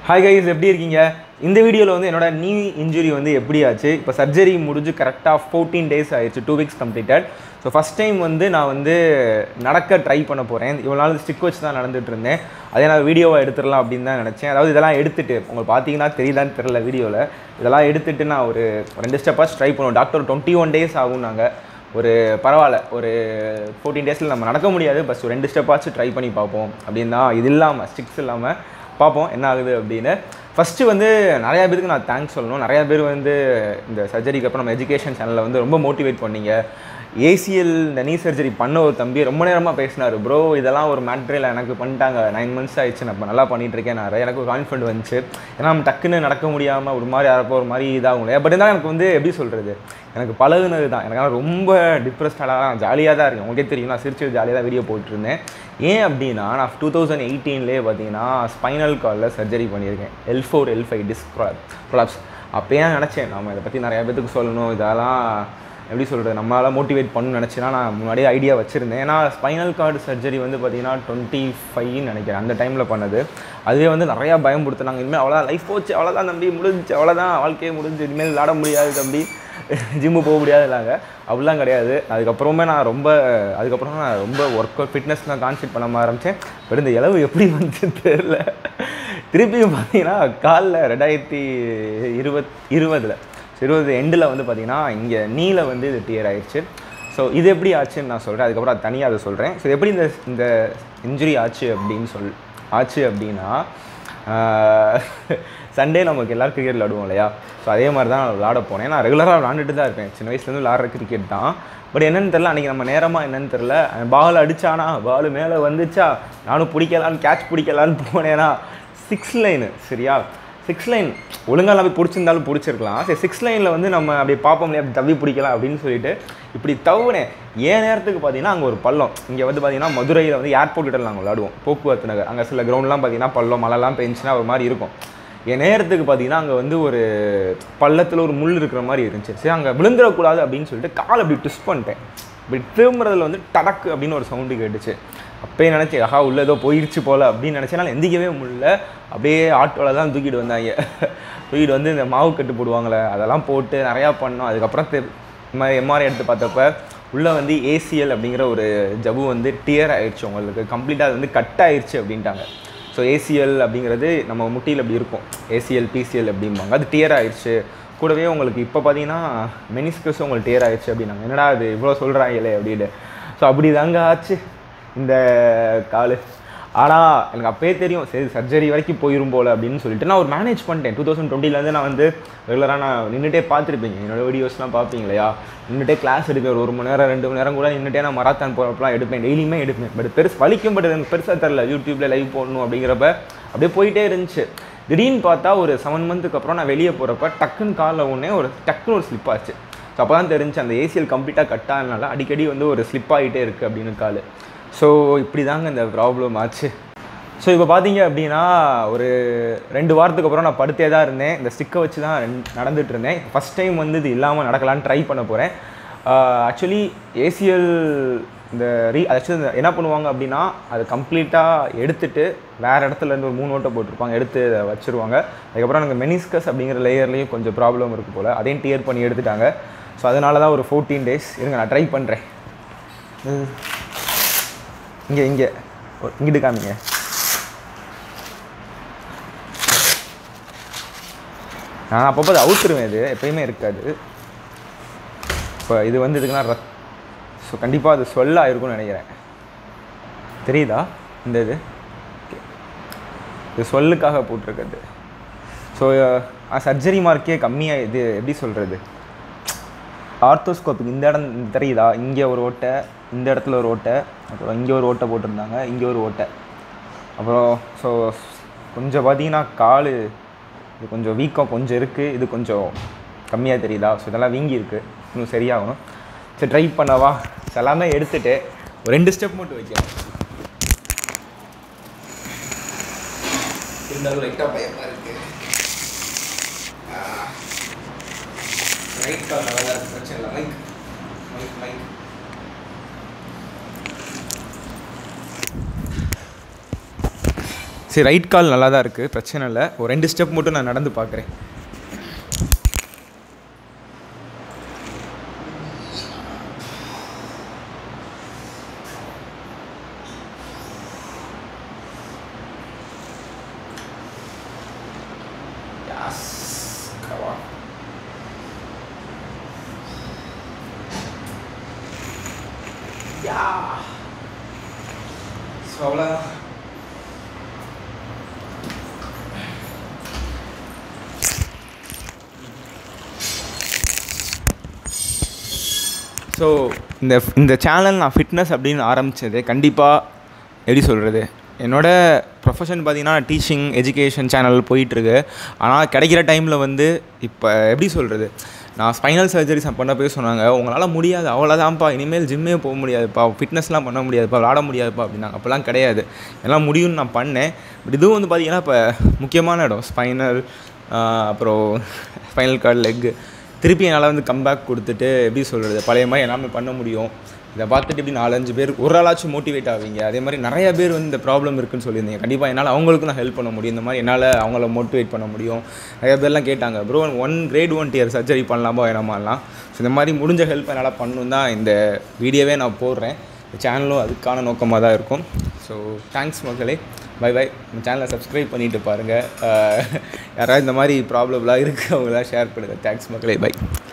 Hi guys எப்படி இருக்கீங்க இந்த வீடியோவில் வந்து என்னோட நீ இன்ஜுரி வந்து எப்படி ஆச்சு இப்போ சர்ஜரி முடிஞ்சு கரெக்டாக ஃபோர்டீன் டேஸ் ஆயிடுச்சு two weeks completed so first time வந்து நான் வந்து நடக்க ட்ரை பண்ண போகிறேன் இவ்வளோ நாள் ஸ்டிக் வச்சு தான் நடந்துட்டு இருந்தேன் அதே நான் வீடியோவை எடுத்துடலாம் அப்படின்னு தான் நினச்சேன் அதாவது இதெல்லாம் எடுத்துட்டு உங்களுக்கு பார்த்தீங்கன்னா தெரியுதான்னு தெரில வீடியோவில் இதெல்லாம் எடுத்துட்டு நான் ஒரு ரெண்டு ஸ்டெப்பாச்சு ட்ரை பண்ணுவோம் டாக்டர் டுவெண்ட்டி ஒன் டேஸ் ஆகும் நாங்கள் ஒரு பரவாயில்ல ஒரு ஃபோர்டீன் டேஸில் நம்ம நடக்க முடியாது பஸ் ஒரு ரெண்டு ஸ்டெப்பாச்சும் ட்ரை பண்ணி பார்ப்போம் அப்படின்னு தான் இது இல்லாமல் ஸ்டிக்ஸ் இல்லாமல் பார்ப்போம் என்ன ஆகுது அப்படின்னு ஃபஸ்ட்டு வந்து நிறையா பேருக்கு நான் தேங்க்ஸ் சொல்லணும் நிறையா பேர் வந்து இந்த சர்ஜரிக்கு அப்புறம் நம்ம எஜுகேஷன் சேனலில் வந்து ரொம்ப மோட்டிவேட் பண்ணீங்க ஏசிஎல் இந்த நீ சர்ஜரி பண்ண ஒரு தம்பி ரொம்ப நேரமாக பேசினார் ப்ரோ இதெல்லாம் ஒரு மேட்ரில் எனக்கு பண்ணிட்டாங்க நைன் மந்த்ஸ் ஆயிடுச்சு நான் இப்போ நல்லா பண்ணிட்டு இருக்கேன் நான் எனக்கு ஒரு கான்ஃபிடென்ட் வந்துச்சு ஏன்னா நம்ம டக்குன்னு நடக்க முடியாமல் ஒரு மாதிரி யாரப்போ ஒரு மாதிரி இதாகும் இல்லையா பட் இருந்தாலும் எனக்கு வந்து எப்படி சொல்கிறது எனக்கு பழகுனது தான் எனக்கு ஆனால் ரொம்ப டிப்ரெஸ்டாக தான் ஜாலியாக தான் இருக்கேன் உங்களுக்கே தெரியும் நான் சிரிச்சு ஜாலியாக தான் வீடியோ போட்டுருந்தேன் ஏன் அப்படின்னா நான் டூ தௌசண்ட் எயிட்டீன்லேயே பார்த்தீங்கன்னா ஸ்பைனல் காலில் சர்ஜரி பண்ணியிருக்கேன் L four L five disc props அப்போயே நினச்சேன் நம்ம இதை பற்றி நிறையா பேத்துக்கு சொல்லணும் இதெல்லாம் எப்படி சொல்கிறது நம்மளால் மோட்டிவேட் பண்ணணும்னு நினச்சினா நான் முன்னாடியே ஐடியா வச்சுருந்தேன் ஏன்னா ஸ்பைனல் கார்டு சர்ஜரி வந்து பார்த்தீங்கன்னா டுவெண்ட்டி ஃபைவ்னு நினைக்கிறேன் அந்த டைமில் பண்ணது அதுவே வந்து நிறையா பயம்படுத்தினாங்க இனிமேல் அவ்வளோதான் லைஃப் போச்சு அவ்வளோதான் தம்பி முடிஞ்சு அவ்வளோதான் வாழ்க்கையே முடிஞ்சு இனிமேல் விளாட முடியாது தம்பி ஜிம்மு போக முடியாதுலாங்க அப்படிலாம் கிடையாது அதுக்கப்புறமே நான் ரொம்ப அதுக்கப்புறம் நான் ரொம்ப ஒர்க் அவுட் ஃபிட்னஸ் நான் கான்சென்ட் பண்ண ஆரம்பித்தேன் பட் இந்த இளவு எப்படி வந்துச்சு தெரில திருப்பியும் பார்த்தீங்கன்னா காலில் ரெண்டாயிரத்தி இருபத் இருபதில் இருபது எண்டில் வந்து பார்த்தீங்கன்னா இங்கே நீல வந்து இது டியர் ஆயிடுச்சு ஸோ இது எப்படி ஆச்சுன்னு நான் சொல்கிறேன் அதுக்கப்புறம் அது தனியாக அதை சொல்கிறேன் ஸோ எப்படி இந்த இந்த இன்ஜுரி ஆச்சு அப்படின்னு சொல் ஆச்சு அப்படின்னா சண்டே நமக்கு எல்லோரும் கிரிக்கெட் விளாடுவோம் இல்லையா ஸோ அதே மாதிரி தான் நான் விளாட போனேன் நான் ரெகுலராக விளாண்டுட்டு தான் இருப்பேன் சின்ன வயசுலேருந்து விளாட்ற கிரிக்கெட் தான் பட் என்னன்னு தெரில அன்றைக்கி நம்ம நேரமாக என்னன்னு தெரில பால் அடித்தானா பால் மேலே வந்துச்சா நானும் பிடிக்கலான்னு கேட்ச் பிடிக்கலான்னு போனேன்னா சிக்ஸ் லைனு சரியா சிக்ஸ் லைன் ஒழுங்காக போய் பிடிச்சிருந்தாலும் பிடிச்சிருக்கலாம் சரி சிக்ஸ் லைனில் வந்து நம்ம அப்படியே பார்ப்போம் இல்லையா அப்படி தவி பிடிக்கலாம் அப்படின்னு சொல்லிட்டு இப்படி தவுனேன் ஏன் நேரத்துக்கு பார்த்தீங்கன்னா அங்கே ஒரு பள்ளம் இங்கே வந்து பார்த்தீங்கன்னா மதுரையில் வந்து ஏர்போர்ட் கிட்ட நாங்கள் விளாடுவோம் போக்குவரத்து நகர் அங்கே சில கிரவுண்ட்லாம் பார்த்தீங்கன்னா பள்ளம் மழைலாம் பெஞ்சுன்னா ஒரு மாதிரி இருக்கும் என் நேரத்துக்கு பார்த்தீங்கன்னா அங்கே வந்து ஒரு பள்ளத்தில் ஒரு முள் இருக்கிற மாதிரி இருந்துச்சு சரி அங்கே விழுந்துடக்கூடாது அப்படின்னு சொல்லிட்டு கால் அப்படி ட்விஸ்ட் பண்ணிட்டேன் இப்படி திரும்புறதுல வந்து டடக்கு அப்படின்னு ஒரு சவுண்டு கேட்டுச்சு அப்பயே நினச்சேன் ஆஹா உள்ள ஏதோ போயிடுச்சு போல் அப்படின்னு நினச்சேனால எந்திக்கவே முடியல அப்படியே ஆட்டோவில் தான் தூக்கிட்டு வந்தாங்க தூக்கிட்டு வந்து இந்த மாவு கட்டு போடுவாங்களே அதெல்லாம் போட்டு நிறையா பண்ணோம் அதுக்கப்புறம் தெ இந்த மாதிரி எம்ஆர்ஐ எடுத்து பார்த்தப்ப உள்ளே வந்து ஏசிஎல் அப்படிங்கிற ஒரு ஜவு வந்து டியர் ஆயிடுச்சு உங்களுக்கு கம்ப்ளீட்டாக அது வந்து கட் ஆயிடுச்சு அப்படின்ட்டாங்க ஸோ ஏசிஎல் அப்படிங்கிறது நம்ம முட்டியில் அப்படி இருக்கும் ஏசிஎல் பிசிஎல் அப்படிம்பாங்க அது டியர் ஆயிடுச்சு கூடவே உங்களுக்கு இப்போ பார்த்தீங்கன்னா மெனிஸ்கஸும் உங்களுக்கு டியர் ஆயிடுச்சு அப்படின்னாங்க என்னடா அது இவ்வளோ சொல்கிறாங்களே அப்படின்னு ஸோ அப்படி தாங்க ஆச்சு இந்த கால் ஆனால் எனக்கு அப்பயே தெரியும் சரி சர்ஜரி வரைக்கும் போயிரும் போல் அப்படின்னு சொல்லிட்டு நான் ஒரு மேனேஜ் பண்ணிட்டேன் டூ தௌசண்ட் டுவெண்ட்டிலேருந்து நான் வந்து ரெகுலராக நான் நின்றுட்டே பார்த்துருப்பீங்க என்னோட வீடியோஸ்லாம் பார்ப்பீங்க இல்லையா நின்றுட்டே கிளாஸ் எடுப்பேன் ஒரு ஒரு மணி நேரம் ரெண்டு மணி நேரம் கூட நின்றுட்டே நான் மராத்தான் போகிறப்பலாம் எடுப்பேன் டெய்லியுமே எடுப்பேன் பட் பெருசு வலிக்கும் பட் எனக்கு பெருசாக தெரில யூடியூப்பில் லைவ் போடணும் அப்படிங்கிறப்ப அப்படியே போயிட்டே இருந்துச்சு திடீர்னு பார்த்தா ஒரு செவன் மந்த்துக்கு அப்புறம் நான் வெளியே போகிறப்ப டக்குன்னு காலில் ஒன்றே ஒரு டக்குன்னு ஒரு ஸ்லிப் ஆச்சு ஸோ அப்போ தான் தெரிஞ்சு அந்த ஏசிஎல் கம்ப்ளீட்டாக கட் ஆனதுனால அடிக்கடி வந்து ஒரு ஸ்லிப் ஆகிட்டே இருக்குது அப்படின்னு கால் ஸோ இப்படி தாங்க இந்த ப்ராப்ளம் ஆச்சு ஸோ இப்போ பார்த்தீங்க அப்படின்னா ஒரு ரெண்டு வாரத்துக்கு அப்புறம் நான் படுத்தே தான் இருந்தேன் இந்த ஸ்டிக்கை வச்சு தான் நடந்துட்டு இருந்தேன் ஃபஸ்ட் டைம் வந்து இது இல்லாமல் நடக்கலான்னு ட்ரை பண்ண போகிறேன் ஆக்சுவலி ஏசிஎல் இந்த ரீ ஆக்சுவலி என்ன பண்ணுவாங்க அப்படின்னா அது கம்ப்ளீட்டாக எடுத்துட்டு வேறு இடத்துல இருந்து ஒரு மூணு ஓட்டை போட்டிருப்பாங்க எடுத்து அதை வச்சுருவாங்க அதுக்கப்புறம் எனக்கு மெனிஸ்கஸ் அப்படிங்கிற லேயர்லேயும் கொஞ்சம் ப்ராப்ளம் இருக்குது போல் அதையும் டியர் பண்ணி எடுத்துட்டாங்க ஸோ அதனால தான் ஒரு ஃபோர்டீன் டேஸ் இருங்க நான் ட்ரை பண்ணுறேன் இங்கே இங்கே இங்கிட்டு காமிங்க நான் அப்பப்போ அதை அவுத்துருவேன் இது எப்பயுமே இருக்காது இப்போ இது வந்து இதுக்குன்னா ரத் ஸோ கண்டிப்பாக அது சொல்லாக இருக்கும்னு நினைக்கிறேன் தெரியுதா இந்த இது இது சொல்லுக்காக போட்டிருக்கிறது ஸோ சர்ஜரி மார்க்கே கம்மியாக இது எப்படி சொல்கிறது ஆர்த்தோஸ்கோப்புக்கு இந்த இடம் தெரியுதா இங்கே ஒரு ஓட்டை இந்த இடத்துல ஒரு ஓட்டை அப்புறம் இங்கே ஒரு ஓட்டை போட்டிருந்தாங்க இங்கே ஒரு ஓட்டை அப்புறம் ஸோ கொஞ்சம் பார்த்தீங்கன்னா கால் இது கொஞ்சம் வீக்கம் கொஞ்சம் இருக்குது இது கொஞ்சம் கம்மியாக தெரியுதா ஸோ இதெல்லாம் வீங்கி இருக்குது இன்னும் சரியாகணும் சரி ட்ரை பண்ணவா எல்லாமே எடுத்துகிட்டு ஒரு ரெண்டு ஸ்டெப் மட்டும் வைக்கலாம் இருந்தாலும் லைட்டாக பயமாக இருக்குது ரைட் கால் நல்லா இருக்கு பிரச்சனை இல்லை மைக் மைக் மைக் சரி ரைட் கால் நல்லா தான் இருக்குது பிரச்சனை இல்லை ஒரு ரெண்டு ஸ்டெப் மட்டும் நான் நடந்து பார்க்குறேன் Yes, come on. Yeah. So அவ்வளோதான் ஸோ இந்த இந்த சேனல் நான் ஃபிட்னஸ் அப்படின்னு ஆரம்பித்தது கண்டிப்பாக எப்படி சொல்கிறது என்னோட ப்ரொஃபஷன் பார்த்தீங்கன்னா டீச்சிங் எஜுகேஷன் சேனல் போயிட்டுருக்கு ஆனால் கிடைக்கிற டைமில் வந்து இப்போ எப்படி சொல்கிறது நான் ஸ்பைனல் சர்ஜரிஸ் பண்ண போய் சொன்னாங்க உங்களால் முடியாது அவ்வளோதான்ப்பா இனிமேல் ஜிம்மே போக முடியாதுப்பா ஃபிட்னஸ்லாம் பண்ண முடியாதுப்பா விளாட முடியாதுப்பா அப்படின்னாங்க அப்போல்லாம் கிடையாது எல்லாம் முடியும்னு நான் பண்ணேன் பட் இதுவும் வந்து பார்த்திங்கன்னா இப்போ முக்கியமான இடம் ஸ்பைனல் அப்புறம் ஸ்பைனல் கார்டு லெக்கு திருப்பி என்னால் வந்து கம்பேக் கொடுத்துட்டு எப்படி சொல்கிறது பழைய மாதிரி எல்லாமே பண்ண முடியும் இதை பார்த்துட்டு இப்படி நாலஞ்சு பேர் ஒரு ஆளாச்சும் மோட்டிவேட் ஆவீங்க அதே மாதிரி நிறைய பேர் வந்து இந்த ப்ராப்ளம் இருக்குன்னு சொல்லியிருந்தீங்க கண்டிப்பாக என்னால் அவங்களுக்கும் நான் ஹெல்ப் பண்ண முடியும் இந்த மாதிரி என்னால் அவங்கள மோட்டிவேட் பண்ண முடியும் நிறைய பேர்லாம் கேட்டாங்க bro one great one tear surgery பண்ணலாமா வேணாமாலாம் ஸோ இந்த மாதிரி முடிஞ்ச ஹெல்ப் என்னால் பண்ணணும் தான் இந்த வீடியோவே நான் போடுறேன் இந்த சேனலும் அதுக்கான நோக்கமாக தான் இருக்கும் ஸோ தேங்க்ஸ் மக்களே பை பை நம்ம சேனலை சப்ஸ்கிரைப் பண்ணிட்டு பாருங்கள் யாராவது இந்த மாதிரி ப்ராப்ளம்லாம் இருக்குது அவங்களாம் ஷேர் பண்ணுங்கள் தேங்க்ஸ் மக்களே பை